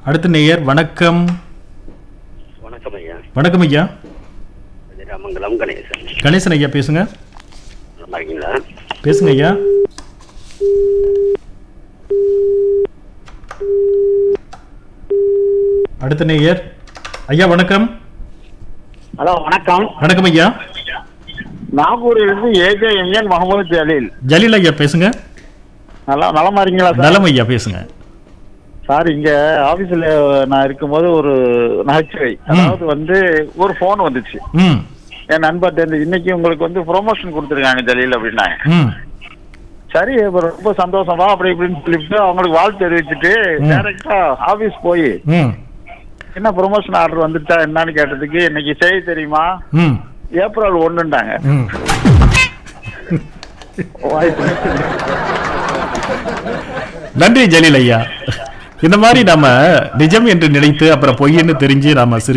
அடுத்த நேயர் வணக்கம் வணக்கம் ஐயா வணக்கம் ஐயா ராமங்கலம் கணேசன் கணேசன் ஐயா பேசுங்க நல்லா இருக்கீங்களா பேசுங்க ஐயா அடுத்த நேயர் ஐயா வணக்கம் ஹலோ வணக்கம் வணக்கம் ஐயா நாகூரிலிருந்து ஏஜே எம்என் முகமது ஜலீல் ஜலீல் ஐயா பேசுங்க நல்லா நலமா இருக்கீங்களா சார் நலம் ஐயா பேசுங்க சார் இங்க ஆபீஸ்ல நான் இருக்கும்போது ஒரு நகைச்சுவை அதாவது வந்து ஒரு போன் வந்துச்சு ம் என் நண்பர்ட்ட இருந்து இன்னைக்கு உங்களுக்கு வந்து ப்ரொமோஷன் கொடுத்துருக்காங்க ஜலீல் அப்படின்னாங்க ம் சரி இப்ப ரொம்ப சந்தோஷமா அப்படி இப்படின்னு சொல்லிட்டு அவங்களுக்கு வாழ்த்து தெரிவிச்சுட்டு ம். டைரக்டா ஆபீஸ் போய் ம் என்ன ப்ரொமோஷன் ஆர்டர் வந்துட்டா என்னன்னு கேட்டதுக்கு இன்னைக்கு செய்தி தெரியுமா ம் ஏப்ரல் ஒண்ணுண்டாங்க ம் வாய்ப்பு நன்றி ஜலீல் ஐயா இந்த மாதிரி நாம நிஜம் என்று நினைத்து அப்புறம் பொய்ன்னு தெரிஞ்சு நாம சிரி